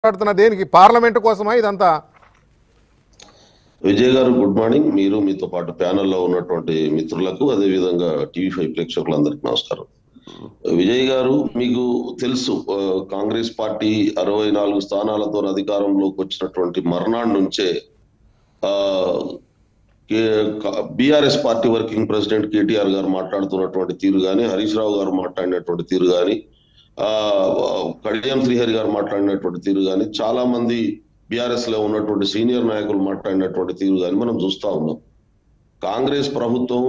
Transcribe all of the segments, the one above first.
మాట్లాడుతున్న దేనికి పార్లమెంట్ కోసమా ఇదంతా విజయ్ గారు గుడ్ మార్నింగ్ మీరు మీతో పాటు ప్యానెల్లో ఉన్నటువంటి మిత్రులకు అదే విధంగా టీవీ ఫైవ్ ప్రేక్షకులందరికీ నమస్కారం విజయ్ గారు మీకు తెలుసు ఆ, కాంగ్రెస్ పార్టీ అరవై నాలుగు స్థానాలతో అధికారంలోకి వచ్చినటువంటి మర్నాడు నుంచే ఆ BRS party working president KTR గారు మాట్లాడుతున్నటువంటి తీరు గాని హరీష్ రావు గారు మాట్లాడినటువంటి తీరు గాని ఆ కడియం శ్రీహరి గారు మాట్లాడినటువంటి తీరు గాని చాలా మంది బీఆర్ఎస్ లో ఉన్నటువంటి సీనియర్ నాయకులు మాట్లాడినటువంటి తీరు గాని మనం చూస్తా ఉన్నాం కాంగ్రెస్ ప్రభుత్వం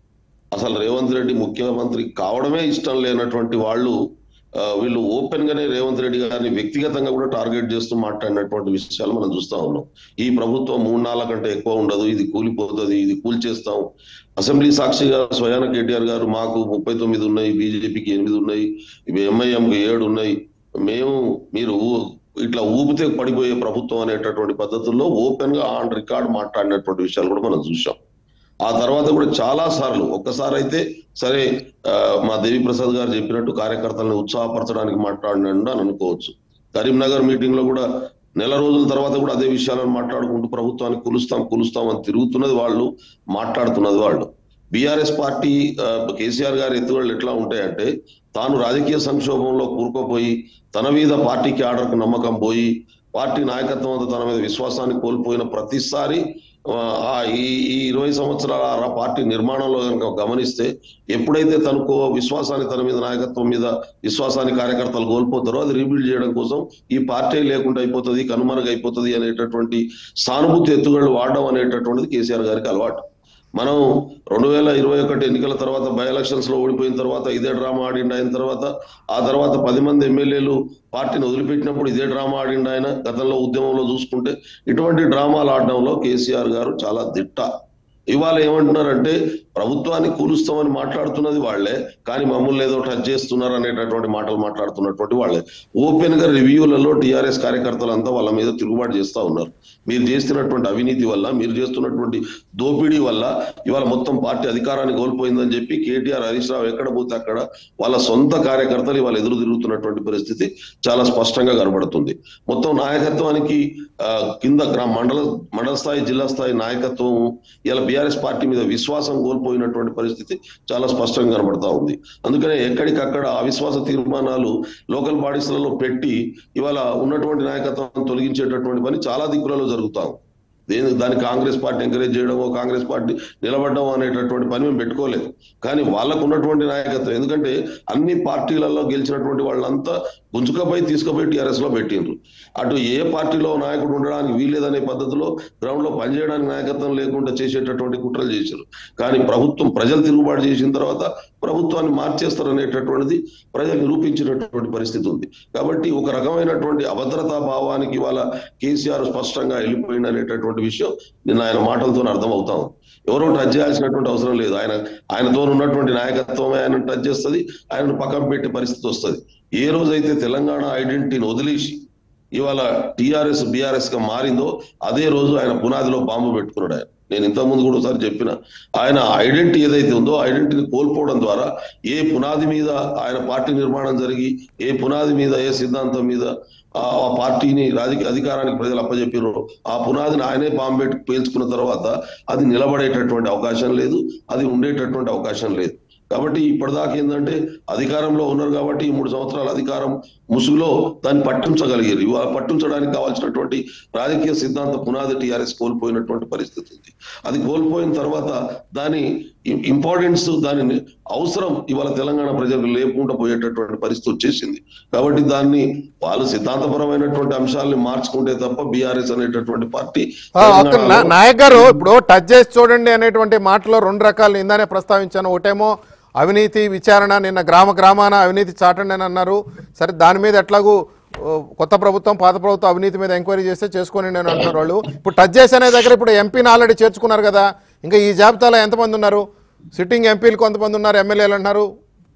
అసలు రేవంత్ రెడ్డి ముఖ్యమంత్రి కావడమే ఇష్టం లేనటువంటి వాళ్ళు ఆ, వీళ్ళు ఓపెన్ గానే రేవంత్ రెడ్డి గారిని వ్యక్తిగతంగా కూడా టార్గెట్ చేస్తూ మాట్లాడినటువంటి విషయాలు మనం చూస్తా ఉన్నాం ఈ ప్రభుత్వం మూడు నాలుగు కంటే ఎక్కువ ఉండదు ఇది కూలిపోతుంది ఇది కూల్చేస్తాం అసెంబ్లీ సాక్షిగా స్వయాన కేటీఆర్ గారు మాకు ముప్పై తొమ్మిది ఉన్నాయి బీజేపీకి ఎనిమిది ఉన్నాయి ఎంఐఎంకి ఏడు ఉన్నాయి మేము మీరు ఇట్లా ఊపితే పడిపోయే ప్రభుత్వం అనేటటువంటి పద్ధతుల్లో ఓపెన్ గా ఆన్ రికార్డ్ మాట్లాడినటువంటి విషయాలు కూడా మనం చూసాం ఆ తర్వాత కూడా చాలా సార్లు ఒక్కసారి అయితే సరే ఆ, మా దేవి ప్రసాద్ గారు చెప్పినట్టు కార్యకర్తలను ఉత్సాహపరచడానికి మాట్లాడినాడు అని అనుకోవచ్చు కరీంనగర్ మీటింగ్ లో కూడా నెల రోజుల తర్వాత కూడా అదే విషయాలను మాట్లాడుకుంటూ ప్రభుత్వాన్ని కులుస్తాం కులుస్తాం అని తిరుగుతున్నది వాళ్ళు మాట్లాడుతున్నది వాళ్ళు బీఆర్ఎస్ పార్టీ ఆ, కేసీఆర్ గారి ఎత్తుగడలు ఎట్లా ఉంటాయంటే తాను రాజకీయ సంక్షోభంలో కూరుకుపోయి తన మీద పార్టీకి ఆర్డర్కు నమ్మకం పోయి పార్టీ నాయకత్వం అంతా తన మీద విశ్వాసాన్ని కోల్పోయిన ప్రతిసారి ఆ, ఆ ఈ ఈ ఇరవై సంవత్సరాల ఆ పార్టీ నిర్మాణంలో కనుక గమనిస్తే ఎప్పుడైతే తనకు విశ్వాసాన్ని తన మీద నాయకత్వం మీద విశ్వాసాన్ని కార్యకర్తలు కోల్పోతారో అది రీబిల్డ్ చేయడం కోసం ఈ పార్టీ లేకుండా అయిపోతుంది కనుమరుగు అయిపోతుంది అనేటటువంటి సానుభూతి ఎత్తుగడలు వాడడం అనేటటువంటిది కేసీఆర్ గారికి అలవాటు మనం రెండు వేల ఇరవై ఒకటి ఎన్నికల తర్వాత బై ఎలక్షన్స్ లో ఓడిపోయిన తర్వాత ఇదే డ్రామా ఆడిండు అయిన తర్వాత ఆ తర్వాత పది మంది ఎమ్మెల్యేలు పార్టీని వదిలిపెట్టినప్పుడు ఇదే డ్రామా ఆడిండు ఆయన గతంలో ఉద్యమంలో చూసుకుంటే ఇటువంటి డ్రామాలు ఆడడంలో కేసీఆర్ గారు చాలా దిట్ట ఇవాళ ఏమంటున్నారంటే ప్రభుత్వాన్ని కూలుస్తామని మాట్లాడుతున్నది వాళ్ళే కానీ మమ్మల్ని ఏదో టచ్ చేస్తున్నారు అనేటటువంటి మాటలు మాట్లాడుతున్నటువంటి వాళ్ళే ఓపెన్ గా రివ్యూలలో టిఆర్ఎస్ కార్యకర్తలంతా వాళ్ళ మీద తిరుగుబాటు చేస్తా ఉన్నారు మీరు చేస్తున్నటువంటి అవినీతి వల్ల మీరు చేస్తున్నటువంటి దోపిడీ వల్ల ఇవాళ మొత్తం పార్టీ అధికారాన్ని కోల్పోయిందని చెప్పి కేటీఆర్ హరీష్ రావు ఎక్కడ పోతే అక్కడ వాళ్ళ సొంత కార్యకర్తలు ఇవాళ ఎదురు తిరుగుతున్నటువంటి పరిస్థితి చాలా స్పష్టంగా కనబడుతుంది మొత్తం నాయకత్వానికి ఆ, కింద గ్రామ మండల మండల స్థాయి జిల్లా స్థాయి నాయకత్వం ఇలా బీఆర్ఎస్ పార్టీ మీద విశ్వాసం కోల్పోయినటువంటి పరిస్థితి చాలా స్పష్టంగా కనబడతా ఉంది అందుకనే ఎక్కడికక్కడ అవిశ్వాస తీర్మానాలు లోకల్ బాడీస్లలో పెట్టి ఇవాళ ఉన్నటువంటి నాయకత్వం తొలగించేటటువంటి పని చాలా దిక్కులలో జరుగుతా ఉంది దేని దాన్ని కాంగ్రెస్ పార్టీ ఎంకరేజ్ చేయడమో కాంగ్రెస్ పార్టీ నిలబడడం అనేటటువంటి పని మేము పెట్టుకోలేదు కానీ వాళ్ళకు ఉన్నటువంటి నాయకత్వం ఎందుకంటే అన్ని పార్టీలలో గెలిచినటువంటి వాళ్ళంతా గుంజుకపోయి తీసుకుపోయి టీఆర్ఎస్ లో పెట్టిండ్రు అటు ఏ పార్టీలో నాయకుడు ఉండడానికి వీల్లేదనే పద్ధతిలో గ్రౌండ్ లో పనిచేయడానికి నాయకత్వం లేకుండా చేసేటటువంటి కుట్రలు చేశారు కానీ ప్రభుత్వం ప్రజలు తిరుగుబాటు చేసిన తర్వాత ప్రభుత్వాన్ని మార్చేస్తారు అనేటటువంటిది ప్రజలు నిరూపించినటువంటి పరిస్థితి ఉంది కాబట్టి ఒక రకమైనటువంటి అభద్రతా భావానికి ఇవాళ కేసీఆర్ స్పష్టంగా వెళ్ళిపోయింది అనేటటువంటి విషయం నిన్న ఆయన మాటలతో అర్థమవుతా ఉంది ఎవరో టచ్ చేయాల్సినటువంటి అవసరం లేదు ఆయన ఆయనతో ఉన్నటువంటి నాయకత్వమే ఆయన టచ్ చేస్తుంది ఆయనను పక్కన పెట్టే పరిస్థితి వస్తుంది ఏ రోజైతే తెలంగాణ ఐడెంటిటీని వదిలేసి ఇవాళ టిఆర్ఎస్ బిఆర్ఎస్ గా మారిందో అదే రోజు ఆయన పునాదిలో బాంబు పెట్టుకున్నాడు ఆయన నేను ఇంతకు ముందు కూడా ఒకసారి చెప్పిన ఆయన ఐడెంటిటీ ఏదైతే ఉందో ఐడెంటిటీని కోల్పోవడం ద్వారా ఏ పునాది మీద ఆయన పార్టీ నిర్మాణం జరిగి ఏ పునాది మీద ఏ సిద్ధాంతం మీద ఆ ఆ పార్టీని రాజకీయ అధికారానికి ప్రజలు అప్పచెప్పారో ఆ పునాదిని ఆయనే బాంబు పెట్టి పేల్చుకున్న తర్వాత అది నిలబడేటటువంటి అవకాశం లేదు అది ఉండేటటువంటి అవకాశం లేదు కాబట్టి ఇప్పటిదాకా ఏంటంటే అధికారంలో ఉన్నారు కాబట్టి ఈ మూడు సంవత్సరాల అధికారం ముసుగులో దాన్ని పట్టించగలిగారు ఇవాళ పట్టించడానికి కావాల్సినటువంటి రాజకీయ సిద్ధాంత పునాది టీఆర్ఎస్ కోల్పోయినటువంటి పరిస్థితి ఉంది అది కోల్పోయిన తర్వాత దాని ఇంపార్టెన్స్ దాని అవసరం ఇవాళ తెలంగాణ ప్రజలకు లేకుండా పోయేటటువంటి పరిస్థితి వచ్చేసింది కాబట్టి దాన్ని వాళ్ళు సిద్ధాంతపరమైనటువంటి అంశాలని మార్చుకుంటే తప్ప బీఆర్ఎస్ అనేటటువంటి పార్టీ ఆ, ఒక్క నా- తెలంగాణలో నాయక్ గారు ఇప్పుడు టచ్ చేసి చూడండి అనేటువంటి మాటలో రెండు రకాలు ఇందానే ప్రస్తావించాను ఒకటేమో అవినీతి విచారణ నిన్న గ్రామ గ్రామాన అవినీతి చాటండి అని అన్నారు సరే దాని మీద ఎట్లాగూ ఓ, కొత్త ప్రభుత్వం పాత ప్రభుత్వం అవినీతి మీద ఎంక్వైరీ చేస్తే చేసుకొని నేను అంటున్నారు వాళ్ళు ఇప్పుడు టచ్ చేసి అనే దగ్గర ఇప్పుడు ఎంపీని ఆల్రెడీ చేర్చుకున్నారు కదా ఇంకా ఈ జాబితాలో ఎంతమంది ఉన్నారు సిట్టింగ్ ఎంపీలు కొంతమంది ఉన్నారు ఎమ్మెల్యేలు అంటున్నారు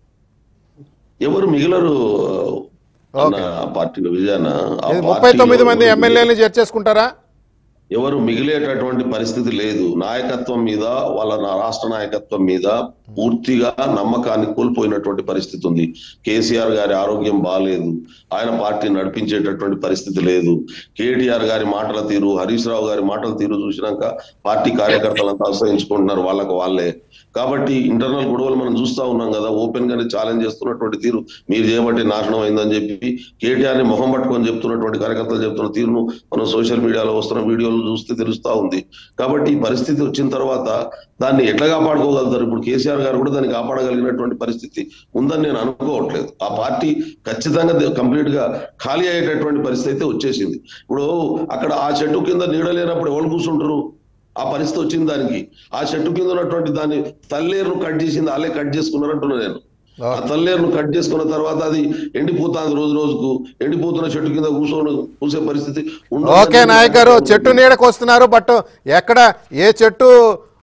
ఎవరు మిగిలరు అన్న ఆ పార్టీలో విజయాన ఆ ఇది ముప్పై పార్టీలో తొమ్మిది మంది ఎవరు ఎమ్మెల్యేలు చేర్చేసుకుంటారా ఎవరు మిగిలేటటువంటి పరిస్థితి లేదు నాయకత్వం మీద వాళ్ళ నా రాష్ట్ర నాయకత్వం మీద పూర్తిగా నమ్మకాన్ని కోల్పోయినటువంటి పరిస్థితి ఉంది కేసీఆర్ గారి ఆరోగ్యం బాగాలేదు ఆయన పార్టీ నడిపించేటటువంటి పరిస్థితి లేదు కేటీఆర్ గారి మాటల తీరు హరీష్ రావు గారి మాటల తీరు చూసినాక పార్టీ కార్యకర్తలంతా ఆశ్రయించుకుంటున్నారు వాళ్ళకు వాళ్ళే కాబట్టి ఇంటర్నల్ గొడవలు మనం చూస్తా ఉన్నాం కదా ఓపెన్ గానే ఛాలెంజ్ చేస్తున్నటువంటి తీరు మీరు చేయబట్టి నాశనం అయిందని చెప్పి కేటీఆర్ ని మొహం పట్టుకొని చెప్తున్నటువంటి కార్యకర్తలు చెప్తున్న తీరును మనం సోషల్ మీడియాలో వస్తున్న వీడియోలు చూస్తే తెలుస్తా ఉంది కాబట్టి ఈ పరిస్థితి వచ్చిన తర్వాత దాన్ని ఎట్లా కాపాడుకోగలుగుతారు ఇప్పుడు కేసీఆర్ గారు కూడా దాన్ని కాపాడగలిగినటువంటి పరిస్థితి ఉందని నేను అనుకోవట్లేదు ఆ పార్టీ ఖచ్చితంగా కంప్లీట్ గా ఖాళీ అయ్యేటటువంటి పరిస్థితి అయితే వచ్చేసింది ఇప్పుడు అక్కడ ఆ చెట్టు కింద నీడ లేనప్పుడు ఎవరు కూర్చుంటారు ఆ పరిస్థితి వచ్చింది దానికి ఆ చెట్టు కింద ఉన్నటువంటి దాన్ని తల్లేరును కట్ చేసింది వాళ్ళే కట్ చేసుకున్నారు అంటున్నా నేను ఆ తల్లేరును కట్ చేసుకున్న తర్వాత అది ఎండిపోతుంది రోజు రోజుకు ఎండిపోతున్న చెట్టు కింద కూర్చొని కూసే పరిస్థితి ఉండదు. ఓకే నాయక్ గారు చెట్టు నీడకు వస్తున్నారు బట్ ఎక్కడ ఏ చెట్టు